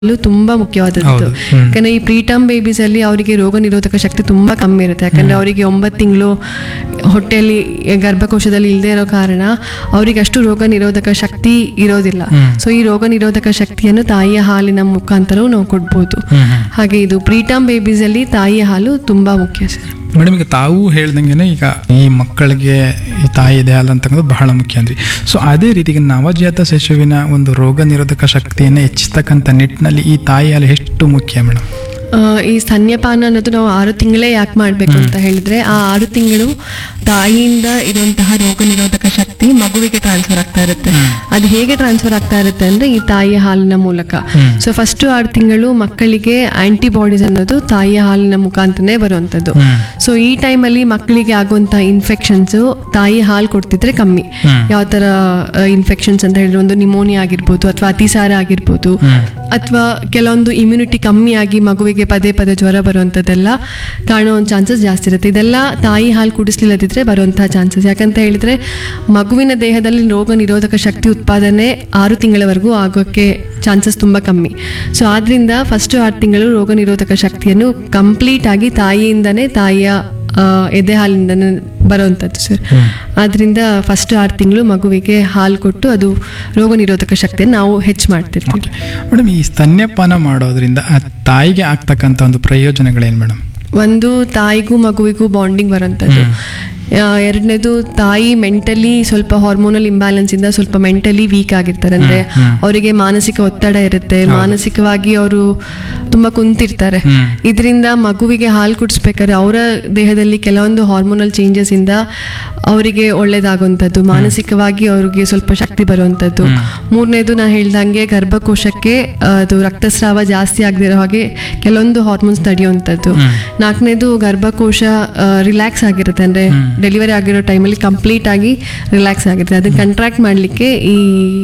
ಇದು ತುಂಬಾ ಮುಖ್ಯವಾದದ್ದು ಹೌದು. ಹ್ಮ್. ಯಾಕಂದ್ರೆ ಈ ಪ್ರೀಟರ್ಮ್ ಬೇಬೀಸ್ ಅಲ್ಲಿ ಅವರಿಗೆ ರೋಗ ನಿರೋಧಕ ಶಕ್ತಿ ತುಂಬಾ ಕಮ್ಮಿ ಇರುತ್ತೆ ಯಾಕಂದ್ರೆ ಅವರಿಗೆ ಒಂಬತ್ತು ತಿಂಗಳು ಹೊಟ್ಟೆಯಲ್ಲಿ ಗರ್ಭಕೋಶದಲ್ಲಿ ಇಲ್ಲದೆ ಇರೋ ಕಾರಣ ಅವರಿಗೆ ಅಷ್ಟು ರೋಗ ನಿರೋಧಕ ಶಕ್ತಿ ಇರೋದಿಲ್ಲ ಹ್ಮ್. ಸೊ ಈ ರೋಗ ನಿರೋಧಕ ಶಕ್ತಿಯನ್ನು ತಾಯಿಯ ಹಾಲಿನ ಮುಖಾಂತರವೂ ನಾವು ಕೊಡ್ಬೋದು ಹ್ಮ್ ಹ್ಮ್. ಹಾಗೆ ಇದು ಪ್ರೀಟರ್ಮ್ ಬೇಬೀಸ್ ಅಲ್ಲಿ ತಾಯಿಯ ಹಾಲು ತುಂಬಾ ಮುಖ್ಯ ಸರ್ ಮೇಡಮ್ ಈಗ ತಾವು ಹೇಳ್ದಂಗೆ ಈಗ ಈ ಮಕ್ಕಳಿಗೆ ಈ ತಾಯಿ ಇದೆ ಹಾಲು ಅಂತಕ್ಕಂಥದ್ದು ಬಹಳ ಮುಖ್ಯ ಅಂದ್ರಿ ಸೊ ಅದೇ ರೀತಿ ಈಗ ನವಜಾತ ಶಿಶುವಿನ ಒಂದು ರೋಗ ನಿರೋಧಕ ಶಕ್ತಿಯನ್ನು ಹೆಚ್ಚಿಸ್ತಕ್ಕಂಥ ನಿಟ್ಟಿನಲ್ಲಿ ಈ ತಾಯಿ ಹಾಲು ಎಷ್ಟು ಮುಖ್ಯ ಮೇಡಮ್ ಆ, ಈ ಸ್ತನ್ಯಪಾನ ಅನ್ನೋದು ನಾವು ಆರು ತಿಂಗಳೇ ಯಾಕೆ ಮಾಡಬೇಕು ಅಂತ ಹೇಳಿದ್ರೆ ಆ ಆರು ತಿಂಗಳು ತಾಯಿಯಿಂದ ಇರುವಂತಹ ರೋಗ ನಿರೋಧಕ ಶಕ್ತಿ ಮಗುವಿಗೆ ಟ್ರಾನ್ಸ್ಫರ್ ಆಗ್ತಾ ಇರುತ್ತೆ ಅದು ಹೇಗೆ ಟ್ರಾನ್ಸ್ಫರ್ ಆಗ್ತಾ ಇರುತ್ತೆ ಅಂದ್ರೆ ಈ ತಾಯಿಯ ಹಾಲಿನ ಮೂಲಕ ಹ್ಮ್. ಸೊ ಫಸ್ಟ್ ಆರು ತಿಂಗಳು ಮಕ್ಕಳಿಗೆ ಆಂಟಿಬಾಡೀಸ್ ಅನ್ನೋದು ತಾಯಿಯ ಹಾಲಿನ ಮುಖಾಂತರನೇ ಬರುವಂಥದ್ದು ಹ್ಮ್. ಸೊ ಈ ಟೈಮಲ್ಲಿ ಮಕ್ಕಳಿಗೆ ಆಗುವಂಥ ಇನ್ಫೆಕ್ಷನ್ಸ್ ತಾಯಿ ಹಾಲು ಕೊಡ್ತಿದ್ರೆ ಕಮ್ಮಿ ಹ್ಮ್. ಯಾವ ಥರ ಇನ್ಫೆಕ್ಷನ್ಸ್ ಅಂತ ಹೇಳಿದ್ರೆ ಒಂದು ನಿಮೋನಿಯಾ ಆಗಿರ್ಬೋದು ಅಥವಾ ಅತಿಸಾರ ಆಗಿರ್ಬೋದು ಹ್ಮ್. ಅಥವಾ ಕೆಲವೊಂದು ಇಮ್ಯುನಿಟಿ ಕಮ್ಮಿ ಆಗಿ ಮಗುವಿಗೆ ಪದೇ ಪದೇ ಜ್ವರ ಬರುವಂಥದ್ದೆಲ್ಲ ಕಾಣೋ ಒಂದು ಚಾನ್ಸಸ್ ಜಾಸ್ತಿ ಇರುತ್ತೆ ಇದೆಲ್ಲ ತಾಯಿ ಹಾಲು ಕುಡಿಸ್ಲಿಲ್ಲದಿದ್ರೆ ಬರುವಂತಹ ಚಾನ್ಸಸ್ ಯಾಕಂತ ಹೇಳಿದ್ರೆ ಮಗುವಿನ ದೇಹದಲ್ಲಿ ರೋಗ ನಿರೋಧಕ ಶಕ್ತಿ ಉತ್ಪಾದನೆ ಆರು ತಿಂಗಳವರೆಗೂ ಆಗೋಕ್ಕೆ ಚಾನ್ಸಸ್ ತುಂಬ ಕಮ್ಮಿ ಸೊ ಆದ್ರಿಂದ ಫಸ್ಟ್ ಆರು ತಿಂಗಳು ರೋಗ ನಿರೋಧಕ ಶಕ್ತಿಯನ್ನು ಕಂಪ್ಲೀಟ್ ಆಗಿ ತಾಯಿಯಿಂದನೇ ತಾಯಿಯ ಆ, ಎದೆ ಹಾಲಿಂದನೇ ಬರುವಂಥದ್ದು ಸರ್ ಆದ್ರಿಂದ ಫಸ್ಟ್ ಆರು ತಿಂಗಳು ಮಗುವಿಗೆ ಹಾಲು ಕೊಟ್ಟು ಅದು ರೋಗ ನಿರೋಧಕ ಶಕ್ತಿಯನ್ನು ನಾವು ಹೆಚ್ಚು ಮಾಡ್ತಿರ್ತೀವಿ ಮೇಡಮ್ ಈ ಸ್ತನ್ಯಪಾನ ಮಾಡೋದ್ರಿಂದ ಆ ತಾಯಿಗೆ ಆಗ್ತಕ್ಕಂಥ ಒಂದು ಪ್ರಯೋಜನಗಳೇನು ಮೇಡಮ್ ಒಂದು ತಾಯಿಗೂ ಮಗುವಿಗೂ ಬಾಂಡಿಂಗ್ ಬರೋಂಥದ್ದು ಆ, ಎರಡನೇದು ತಾಯಿ ಮೆಂಟಲಿ ಸ್ವಲ್ಪ ಹಾರ್ಮೋನಲ್ ಇಂಬ್ಯಾಲೆನ್ಸ್ ಇಂದ ಸ್ವಲ್ಪ ಮೆಂಟಲಿ ವೀಕ್ ಆಗಿರ್ತಾರೆ ಅಂದ್ರೆ ಅವರಿಗೆ ಮಾನಸಿಕ ಒತ್ತಡ ಇರುತ್ತೆ ಮಾನಸಿಕವಾಗಿ ಅವರು ತುಂಬಾ ಕುಂತಿರ್ತಾರೆ ಹ್ಮ್. ಇದರಿಂದ ಮಗುವಿಗೆ ಹಾಲು ಕುಡಿಸ್ಬೇಕಾದ್ರೆ ಅವರ ದೇಹದಲ್ಲಿ ಕೆಲವೊಂದು ಹಾರ್ಮೋನಲ್ ಚೇಂಜಸ್ ಇಂದ ಅವರಿಗೆ ಒಳ್ಳೇದಾಗುವಂಥದ್ದು ಮಾನಸಿಕವಾಗಿ ಅವ್ರಿಗೆ ಸ್ವಲ್ಪ ಶಕ್ತಿ ಬರುವಂಥದ್ದು ಮೂರನೇದು ನಾ ಹೇಳ್ದಂಗೆ ಗರ್ಭಕೋಶಕ್ಕೆ ಆ, ಅದು ರಕ್ತಸ್ರಾವ ಜಾಸ್ತಿ ಆಗದಿರೋ ಹಾಗೆ ಕೆಲವೊಂದು ಹಾರ್ಮೋನ್ಸ್ ತಡೆಯುವಂಥದ್ದು ನಾಲ್ಕನೇದು ಗರ್ಭಕೋಶ ರಿಲ್ಯಾಕ್ಸ್ ಆಗಿರುತ್ತೆ ಅಂದ್ರೆ ಡೆಲಿವರಿ ಆಗಿರೋ ಟೈಮಲ್ಲಿ ಕಂಪ್ಲೀಟ್ ಆಗಿ ರಿಲ್ಯಾಕ್ಸ್ ಆಗಿರುತ್ತೆ ಅದನ್ನ ಕಂಟ್ರಾಕ್ಟ್ ಮಾಡಲಿಕ್ಕೆ ಈ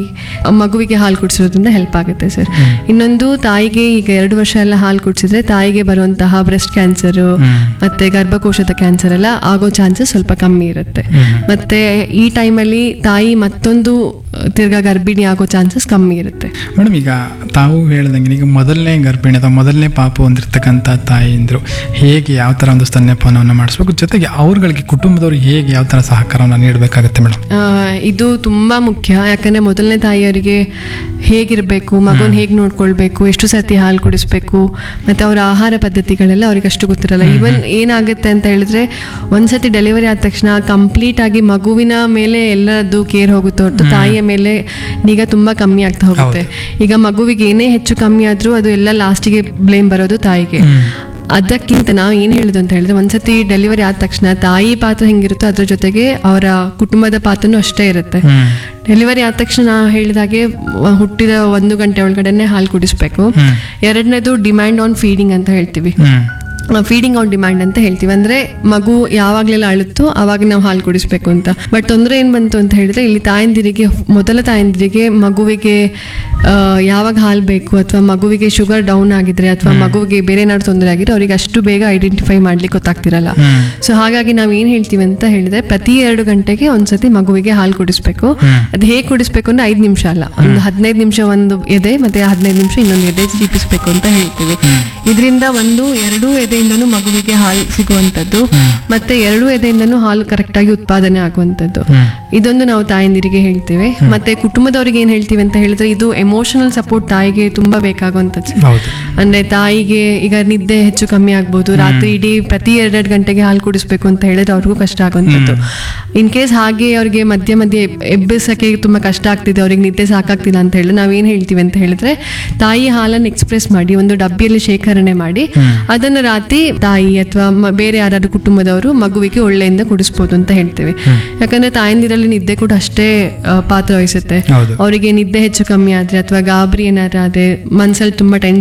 ಮಗುವಿಗೆ ಹಾಲು ಕುಡಿಸೋದ್ರಿಂದ ಹೆಲ್ಪ್ ಆಗುತ್ತೆ ಸರ್ ಇನ್ನೊಂದು ತಾಯಿಗೆ ಈಗ ಎರಡು ವರ್ಷ ಎಲ್ಲ ಹಾಲು ಕುಡಿಸಿದ್ರೆ ತಾಯಿಗೆ ಬರುವಂತಹ ಬ್ರೆಸ್ಟ್ ಕ್ಯಾನ್ಸರು ಮತ್ತೆ ಗರ್ಭಕೋಶದ ಕ್ಯಾನ್ಸರ್ ಎಲ್ಲ ಆಗೋ ಚಾನ್ಸಸ್ ಸ್ವಲ್ಪ ಕಮ್ಮಿ ಇರುತ್ತೆ ಮತ್ತೆ ಈ ಟೈಮಲ್ಲಿ ತಾಯಿ ಮತ್ತೊಂದು ಆ, ತಿರ್ಗಾ ಗರ್ಭಿಣಿ ಆಗೋ ಚಾನ್ಸಸ್ ಕಮ್ಮಿ ಇರುತ್ತೆ ಮೇಡಮ್ ಈಗ ತಾವು ಹೇಳ್ದಂಗೆ ಈಗ ಮೊದಲನೇ ಗರ್ಭಿಣಿ ಅಥವಾ ಮೊದಲನೇ ಪಾಪ ಹೊಂದಿರತಕ್ಕಂಥ ತಾಯಿಯಂದರು ಹೇಗೆ ಯಾವ ಥರ ಒಂದು ಸ್ತನ್ಯಪಾನವನ್ನು ಮಾಡಿಸ್ಬೇಕು ಜೊತೆಗೆ ಅವ್ರುಗಳಿಗೆ ಕುಟುಂಬದವ್ರಿಗೆ ಹೇಗೆ ಯಾವ ಥರ ಸಹಕಾರವನ್ನು ನೀಡಬೇಕಾಗುತ್ತೆ ಮೇಡಮ್ ಆ, ಇದು ತುಂಬಾ ಮುಖ್ಯ ಯಾಕಂದ್ರೆ ಮೊದಲನೇ ತಾಯಿಯವರಿಗೆ ಹೇಗಿರಬೇಕು ಮಗುನ ಹೇಗೆ ನೋಡ್ಕೊಳ್ಬೇಕು ಎಷ್ಟು ಸರ್ತಿ ಹಾಲು ಕುಡಿಸ್ಬೇಕು ಮತ್ತೆ ಅವರ ಆಹಾರ ಪದ್ಧತಿಗಳೆಲ್ಲ ಅವ್ರಿಗೆ ಅಷ್ಟು ಗೊತ್ತಿರಲ್ಲ ಈವನ್ ಏನಾಗುತ್ತೆ ಅಂತ ಹೇಳಿದ್ರೆ ಒಂದ್ಸತಿ ಡೆಲಿವರಿ ಆದ ತಕ್ಷಣ ಕಂಪ್ಲೀಟ್ ಆಗಿ ಮಗುವಿನ ಮೇಲೆ ಎಲ್ಲರದ್ದು ಕೇರ್ ಹೋಗುತ್ತೆ ಹೊರತು ತಾಯಿಯ ಮೇಲೆ ನಿಗಾ ತುಂಬಾ ಕಮ್ಮಿ ಆಗ್ತಾ ಹೋಗುತ್ತೆ ಈಗ ಮಗುವಿಗೆ ಏನೇ ಹೆಚ್ಚು ಕಮ್ಮಿ ಆದ್ರೂ ಅದು ಎಲ್ಲ ಲಾಸ್ಟಿಗೆ ಬ್ಲೇಮ್ ಬರೋದು ತಾಯಿಗೆ ಅದಕ್ಕಿಂತ ನಾವು ಏನು ಹೇಳಿದ್ದು ಅಂತ ಹೇಳಿದ್ರೆ ಒಂದ್ಸತಿ ಡೆಲಿವರಿ ಆದ ತಕ್ಷಣ ತಾಯಿ ಪಾತ್ರ ಹೆಂಗಿರುತ್ತೋ ಅದ್ರ ಜೊತೆಗೆ ಅವರ ಕುಟುಂಬದ ಪಾತ್ರನೂ ಅಷ್ಟೇ ಇರುತ್ತೆ ಡೆಲಿವರಿ ಆದ ತಕ್ಷಣ ನಾ ಹೇಳಿದಾಗೆ ವ- ಹುಟ್ಟಿದ ಒಂದು ಗಂಟೆ ಒಳಗಡೆನೆ ಹಾಲು ಕುಡಿಸ್ಬೇಕು ಎರಡನೇದು ಡಿಮ್ಯಾಂಡ್ ಆನ್ ಫೀಡಿಂಗ್ ಅಂತ ಹೇಳ್ತೀವಿ ಫೀಡಿಂಗ್ ಆನ್ ಡಿಮ್ಯಾಂಡ್ ಅಂತ ಹೇಳ್ತೀವಿ ಅಂದ್ರೆ ಮಗು ಯಾವಾಗ್ಲೆಲ್ಲ ಅಳುತ್ತೋ ಅವಾಗ ನಾವು ಹಾಲು ಕುಡಿಸ್ಬೇಕು ಅಂತ ಬಟ್ ತೊಂದರೆ ಏನ್ ಬಂತು ಅಂತ ಹೇಳಿದ್ರೆ ಇಲ್ಲಿ ತಾಯಂದಿರಿಗೆ ಮೊದಲ ತಾಯಂದಿರಿಗೆ ಮಗುವಿಗೆ ಆ, ಯಾವಾಗ ಹಾಲು ಬೇಕು ಅಥವಾ ಮಗುವಿಗೆ ಶುಗರ್ ಡೌನ್ ಆಗಿದ್ರೆ ಅಥವಾ ಮಗುವಿಗೆ ಬೇರೆ ಏನಾದ್ರು ತೊಂದರೆ ಆಗಿದ್ರೆ ಅವರಿಗೆ ಅಷ್ಟು ಬೇಗ ಐಡೆಂಟಿಫೈ ಮಾಡ್ಲಿಕ್ಕೆ ಗೊತ್ತಾಗ್ತಿರಲ್ಲ ಸೊ ಹಾಗಾಗಿ ನಾವು ಏನ್ ಹೇಳ್ತೀವಿ ಅಂತ ಹೇಳಿದ್ರೆ ಪ್ರತಿ ಎರಡು ಗಂಟೆಗೆ ಒಂದ್ಸತಿ ಮಗುವಿಗೆ ಹಾಲು ಕುಡಿಸ್ಬೇಕು ಅದು ಹೇಗೆ ಕುಡಿಸ್ಬೇಕು ಅಂದ್ರೆ ಐದು ನಿಮಿಷ ಅಲ್ಲ ಒಂದು ಹದಿನೈದು ನಿಮಿಷ ಒಂದು ಎದೆ ಮತ್ತೆ ಹದಿನೈದು ನಿಮಿಷ ಇನ್ನೊಂದು ಎದೆ ಚೀಪಿಸ್ಬೇಕು ಅಂತ ಹೇಳ್ತೀವಿ ಇದರಿಂದ ಒಂದು ಎರಡು ಎದೆಯಿಂದನೂ ಮಗುವಿಗೆ ಹಾಲು ಸಿಗುವಂಥದ್ದು ಮತ್ತೆ ಎರಡು ಎದೆಯಿಂದನೂ ಹಾಲು ಕರೆಕ್ಟ್ ಆಗಿ ಉತ್ಪಾದನೆ ಆಗುವಂಥದ್ದು ಇದೊಂದು ನಾವು ತಾಯಂದಿರಿಗೆ ಹೇಳ್ತೇವೆ ಮತ್ತೆ ಕುಟುಂಬದವರಿಗೆ ಏನ್ ಹೇಳ್ತೀವಿ ಅಂತ ಹೇಳಿದ್ರೆ ಇದು ಎಮೋಷನಲ್ ಸಪೋರ್ಟ್ ತಾಯಿಗೆ ತುಂಬಾ ಬೇಕಾಗುವಂಥದ್ದು ಹೌದು ಅಂದ್ರೆ ತಾಯಿಗೆ ಈಗ ನಿದ್ದೆ ಹೆಚ್ಚು ಕಮ್ಮಿ ಆಗ್ಬೋದು ರಾತ್ರಿ ಇಡೀ ಪ್ರತಿ ಎರಡೆರಡು ಗಂಟೆಗೆ ಹಾಲು ಕುಡಿಸ್ಬೇಕು ಅಂತ ಹೇಳಿದ್ರೆ ಅವ್ರಿಗೂ ಕಷ್ಟ ಆಗುವಂಥದ್ದು ಇನ್ ಕೇಸ್ ಹಾಗೆ ಅವ್ರಿಗೆ ಮಧ್ಯೆ ಮಧ್ಯೆ ಎಬ್ಬಿಸಕ್ಕೆ ತುಂಬಾ ಕಷ್ಟ ಆಗ್ತಿದೆ ಅವ್ರಿಗೆ ನಿದ್ದೆ ಸಾಕಾಗ್ತಿಲ್ಲ ಅಂತ ಹೇಳಿ ನಾವೇನ್ ಹೇಳ್ತೀವಿ ಅಂತ ಹೇಳಿದ್ರೆ ತಾಯಿ ಹಾಲನ್ನು ಎಕ್ಸ್ಪ್ರೆಸ್ ಮಾಡಿ ಒಂದು ಡಬ್ಬಿಯಲ್ಲಿ ಶೇಖರಣೆ ಮಾಡಿ ಅದನ್ನು ರಾತ್ರಿ ತಾಯಿ ಅಥವಾ ಮ- ಬೇರೆ ಯಾರಾದ್ರೂ ಕುಟುಂಬದವರು ಮಗುವಿಗೆ ಒಳ್ಳೆಯಿಂದ ಕುಡಿಸ್ಬೋದು ಅಂತ ಹೇಳ್ತೇವೆ ಯಾಕಂದ್ರೆ ತಾಯಂದಿರಲ್ಲಿ ನಿದ್ದೆ ಕೂಡ ಅಷ್ಟೇ ಆ, ಪಾತ್ರ ವಹಿಸುತ್ತೆ ಹೌದು ಅವರಿಗೆ ನಿದ್ದೆ ಹೆಚ್ಚು ಕಮ್ಮಿ ಆದ್ರೆ ಅಥವಾ ಗಾಬರಿ ಏನಾದ್ರು ಆದ್ರೆ ಮನ್ಸಲ್ಲಿ ತುಂಬಾ ಟೆನ್ಷನ್ ಇದ್ರೆ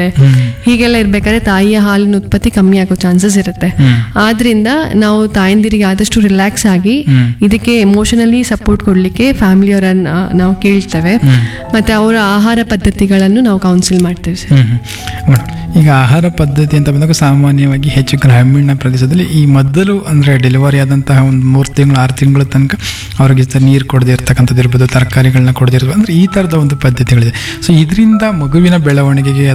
ಹ್ಮ್. ಹೀಗೆಲ್ಲ ಇರ್ಬೇಕಾದ್ರೆ ತಾಯಿಯ ಹಾಲಿನ ಉತ್ಪತ್ತಿ ಕಮ್ಮಿ ಆಗೋ ಚಾನ್ಸಸ್ ಇರುತ್ತೆ ಹ್ಮ್. ಆದ್ರಿಂದ ನಾವು ತಾಯಂದಿರಿಗೆ ಆದಷ್ಟು ರಿಲ್ಯಾಕ್ಸ್ ಆಗಿ ಹ್ಮ್. ಇದಕ್ಕೆ ಎಮೋಷನಲಿ ಸಪೋರ್ಟ್ ಕೊಡ್ಲಿಕ್ಕೆ ಫ್ಯಾಮಿಲಿಯವರನ್ನ ನಾವು ಕೇಳ್ತೇವೆ ಹ್ಮ್. ಮತ್ತೆ ಅವರ ಆಹಾರ ಪದ್ಧತಿಗಳನ್ನು ನಾವು ಕೌನ್ಸಿಲ್ ಮಾಡ್ತೇವೆ ಸರ್ ಹ್ಮ್ ಹ್ಮ್. ಮೇಡಮ್ ಈಗ ಆಹಾರ ಪದ್ಧತಿ ಅಂತ ಬಂದಾಗ ಸಾಮಾನ್ಯವಾಗಿ ಹೆಚ್ಚು ಗ್ರಾಮೀಣ ಪ್ರದೇಶದಲ್ಲಿ ಈ ಮೊದಲು ಅಂದರೆ ಡೆಲಿವರಿ ಆದಂತಹ ಒಂದು ಮೂರು ತಿಂಗಳು ಆರು ತಿಂಗಳ ತನಕ ಅವ್ರಿಗೆ ನೀರು ಕೊಡದೇ ಇರ್ತಕ್ಕಂಥದ್ದು ಇರ್ಬೋದು ತರಕಾರಿಗಳನ್ನ ಕೊಡದೇ ಇರ್ಬೋದು ಅಂದರೆ ಈ ಥರದ ಒಂದು ಪದ್ಧತಿಗಳಿದೆ ಸೊ ಇದರಿಂದ ಮಗುವಿನ ಬೆಳವಣಿಗೆಗೆ